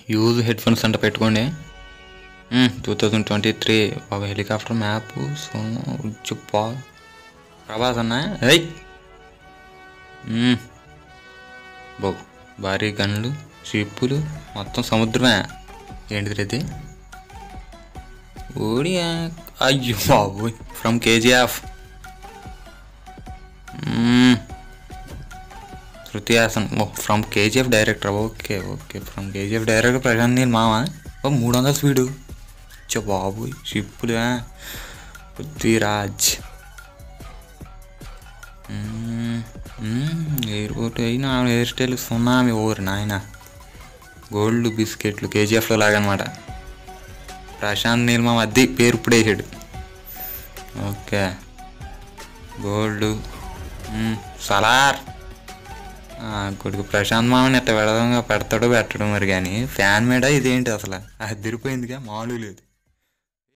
Use head phones పెట్టుకోండి two thousand twenty three ఒక helicopter map so చుప్పా ప్రభాస్ అన్న ఏయ్ మ్మ్. బో భారీ గన్లు షిప్పులు మొత్తం సముద్రమే ఏంటిది ఇది ఓడియా అయ్యో బాబోయ్ from KGF Shruti Haasan from KGF director okay okay from KGF director Prashanth Neel మామ ఓ మూడు వందల స్పీడు చో బాబోయ్ షిప్పులు పృథ్వీరాజ్ ఎయిర్పోర్ట్ అయినా హెయిర్ స్టైల్ సున్నామి ఓరు నాయన గోల్డ్ బిస్కెట్లు కేజీఎఫ్లో లాగనమాట ప్రశాంత్ నీల్మా అద్దె పేరు ఇప్పుడు వేసాడు ఓకే గోల్డ్ మ్మ్, సలార్ ఆ, కొడుకు ప్రశాంత్ మామని ఎట్ట పెడదాంగా పెడతాడో పెట్టడం మరి కానీ ఫ్యాన్ మేడ ఇదేంటి అసలు అది తిరిపోయిందిగా మామూలు లేదు